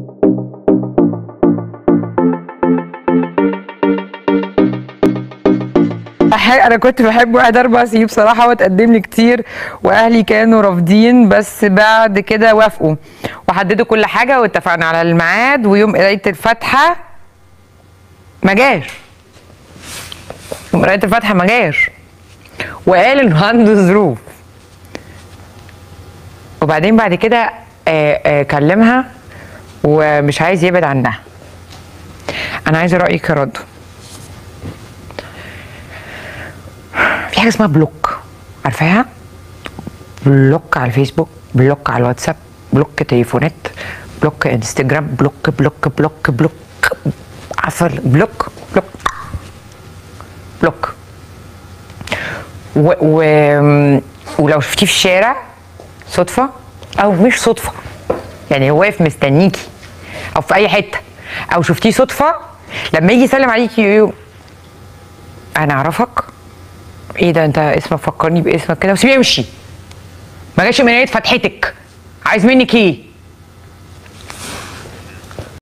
أح- انا كنت بحب واحد اربع سي بصراحه واتقدم لي كتير واهلي كانوا رافضين بس بعد كده وافقوا وحددوا كل حاجه واتفقنا على الميعاد ويوم قرايه الفاتحه ما جاش يوم قرايه الفاتحه ما جاش وقال انه عنده ظروف وبعدين بعد كده آه، آه، كلمها ومش عايز يبعد عنها انا عايزه رايك يا رضوى في حاجه اسمها بلوك عارفاها بلوك على الفيسبوك بلوك على الواتساب بلوك تليفونات بلوك انستجرام بلوك بلوك بلوك بلوك عفر بلوك بلوك بلوك و... و... ولو شفتيه في الشارع صدفه او مش صدفه يعني هو واقف مستنيكي او في اي حته او شفتيه صدفه لما يجي يسلم عليكي يقول انا اعرفك ايه ده انت اسمك فكرني باسمك كده وسيبيه يمشي ما جاش من ناحيه فتحتك عايز منك ايه